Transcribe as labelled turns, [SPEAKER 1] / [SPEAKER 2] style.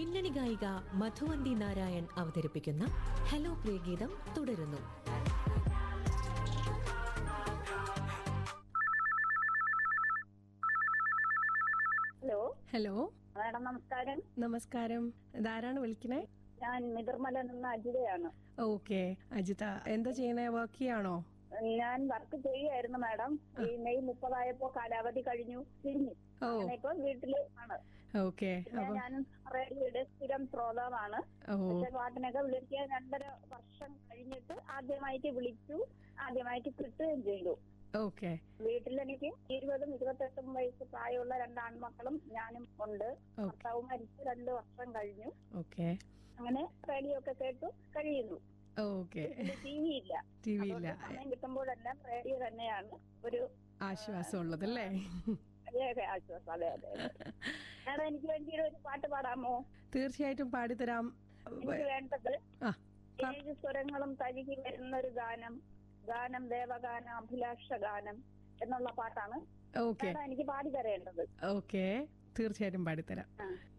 [SPEAKER 1] പിന്നണി ഗായിക മധുവന്തി നാരായൺ അവതരിപ്പിക്കുന്ന ഹലോ പ്രിയഗീതം തുടരുന്നു
[SPEAKER 2] ഹലോ
[SPEAKER 3] ഹലോ
[SPEAKER 2] മാഡം നമസ്കാരം
[SPEAKER 3] നമസ്കാരം ഇതാരാണ് വിളിക്കണേ
[SPEAKER 2] ഞാൻ മിതിർമല നിന്ന് അജിതയാണ്
[SPEAKER 3] ഓക്കെ അജിത എന്താ ചെയ്യണേ വർക്ക് ചെയ്യാണോ
[SPEAKER 2] ഞാൻ വർക്ക് ചെയ്യുമായിരുന്നു മാഡം ഈ മെയ് മുപ്പതായപ്പോ കാലാവധി കഴിഞ്ഞു തിരിഞ്ഞു
[SPEAKER 3] ഓ
[SPEAKER 2] അങ്ങനെ ഇപ്പൊ വീട്ടില് ആണ്
[SPEAKER 3] ഓക്കെ
[SPEAKER 2] പിന്നെ
[SPEAKER 3] അപ്പൊ
[SPEAKER 2] ഞാൻ റേഡിയോയുടെ സ്ഥിരം ശ്രോതാവാണ്
[SPEAKER 3] ഓ
[SPEAKER 2] പക്ഷെ പാട്ടിനൊക്കെ വിളിക്കാൻ രണ്ടര വർഷം കഴിഞ്ഞിട്ട് ആദ്യമായിട്ട് വിളിച്ചു ആദ്യമായിട്ട് കിട്ടുകയും ചെയ്തു
[SPEAKER 3] ഓക്കെ
[SPEAKER 2] വീട്ടിൽ എനിക്ക് ഇരുപതും ഇരുപത്തെട്ടും വയസ്സ് പ്രായമുള്ള രണ്ട് ആൺമക്കളും ഞാനും ഉണ്ട്
[SPEAKER 3] ഓക്കെ
[SPEAKER 2] ഭർത്താവ് മരിച്ചു രണ്ട് വർഷം കഴിഞ്ഞു
[SPEAKER 3] ഓക്കെ
[SPEAKER 2] അങ്ങനെ റേഡിയോ ഒക്കെ കേട്ടു കഴിയുന്നു
[SPEAKER 3] ഓക്കെ
[SPEAKER 2] ടി വി ഇല്ല
[SPEAKER 3] ടി വി ഇല്ല
[SPEAKER 2] അതുകൊണ്ട് സമയം കിട്ടുമ്പോഴെല്ലാം റേഡിയോ തന്നെയാണ് ഒരു
[SPEAKER 3] ആശ്വാസം ഉള്ളതല്ലേ
[SPEAKER 2] ഏക ആശ്വാസം അതെ അതെ അതെ. മാഡം എനിക്ക് വേണ്ടി ഒരു പാട്ട് പാടാമോ
[SPEAKER 3] തീർച്ചയായിട്ടും പാടിത്തരാം
[SPEAKER 2] എനിക്ക് വേണ്ടത്
[SPEAKER 3] ആ
[SPEAKER 2] ഏഴ് സ്വരങ്ങളും തഴുകി വരുന്ന ഒരു ഗാനം ഗാനം ദേവഗാനം അഭിലാഷ ഗാനം എന്നുള്ള പാട്ടാണ്
[SPEAKER 3] ഓക്കെ
[SPEAKER 2] മാഡം എനിക്ക് പാടി തരേണ്ടത്
[SPEAKER 3] ഓക്കെ തീർച്ചയായിട്ടും പാടിത്തരാം
[SPEAKER 2] ആ